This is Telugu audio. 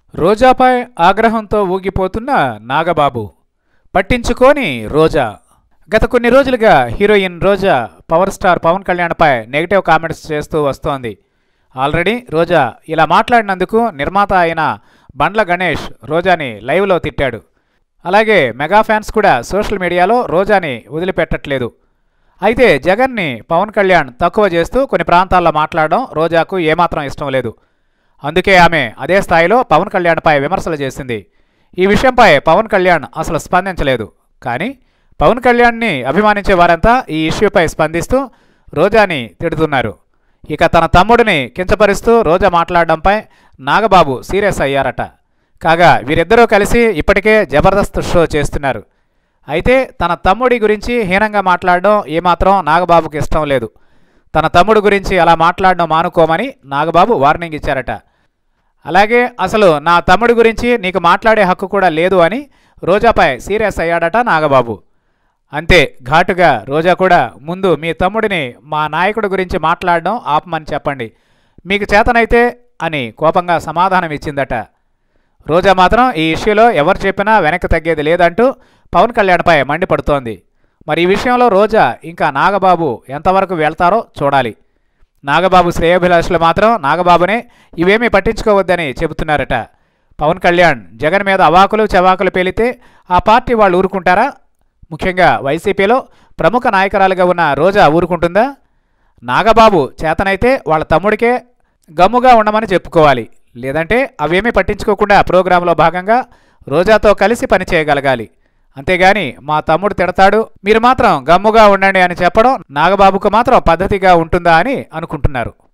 రోజాపై ఆగ్రహంతో ఊగిపోతున్న నాగబాబు పట్టించుకోని రోజా గత కొన్ని రోజులుగా heroine Roja power star Pavan కళ్యాణ్పై నెగిటివ్ కామెంట్స్ చేస్తూ వస్తోంది ఆల్రెడీ రోజా ఇలా మాట్లాడినందుకు నిర్మాత అయిన బండ్ల గణేష్ రోజాని లైవ్లో తిట్టాడు అలాగే మెగా ఫ్యాన్స్ కూడా సోషల్ మీడియాలో రోజాని వదిలిపెట్టట్లేదు అయితే జగన్ని పవన్ కళ్యాణ్ తక్కువ చేస్తూ కొన్ని ప్రాంతాల్లో మాట్లాడడం రోజాకు ఏమాత్రం ఇష్టం లేదు అందుకే ఆమె అదే స్థాయిలో పవన్ కళ్యాణ్పై విమర్శలు చేసింది ఈ విషయంపై పవన్ కళ్యాణ్ అసలు స్పందించలేదు కానీ పవన్ కళ్యాణ్ని అభిమానించే వారంతా ఈ ఇష్యూపై స్పందిస్తూ రోజాని తిడుతున్నారు ఇక తన తమ్ముడిని కించపరుస్తూ రోజా మాట్లాడడంపై నాగబాబు సీరియస్ అయ్యారట కాగా వీరిద్దరూ కలిసి ఇప్పటికే జబర్దస్త్ షో చేస్తున్నారు అయితే తన తమ్ముడి గురించి హీనంగా మాట్లాడడం ఏమాత్రం నాగబాబుకి ఇష్టం లేదు తన తమ్ముడు గురించి అలా మాట్లాడడం మానుకోమని నాగబాబు వార్నింగ్ ఇచ్చారట అలాగే అసలు నా తమ్ముడి గురించి నీకు మాట్లాడే హక్కు కూడా లేదు అని రోజాపై సీరియస్ అయ్యాడట నాగబాబు అంతే ఘాటుగా రోజా కూడా ముందు మీ తమ్ముడిని మా నాయకుడి గురించి మాట్లాడడం ఆపమని చెప్పండి మీకు చేతనైతే అని కోపంగా సమాధానం ఇచ్చిందట రోజా మాత్రం ఈ ఇష్యూలో ఎవరు చెప్పినా వెనక్కి తగ్గేది లేదంటూ పవన్ కళ్యాణ్పై మండిపడుతోంది మరి ఈ విషయంలో రోజా ఇంకా నాగబాబు ఎంతవరకు వెళ్తారో చూడాలి నాగబాబు శ్రేయోభిలాషులు మాత్రం నాగబాబునే ఇవేమీ పట్టించుకోవద్దని చెబుతున్నారట పవన్ కళ్యాణ్ జగన్ మీద అవాకులు చవాకులు పేలితే ఆ పార్టీ వాళ్ళు ఊరుకుంటారా ముఖ్యంగా వైసీపీలో ప్రముఖ నాయకురాలుగా ఉన్న రోజా ఊరుకుంటుందా నాగబాబు చేతనైతే వాళ్ళ తమ్ముడికే గమ్ముగా ఉండమని చెప్పుకోవాలి లేదంటే అవేమీ పట్టించుకోకుండా ప్రోగ్రాంలో భాగంగా రోజాతో కలిసి పనిచేయగలగాలి అంతేగాని మా తమ్ముడు తిడతాడు మీరు మాత్రం గమ్ముగా ఉండండి అని చెప్పడం నాగబాబుకు మాత్రం పద్ధతిగా ఉంటుందా అని అనుకుంటున్నారు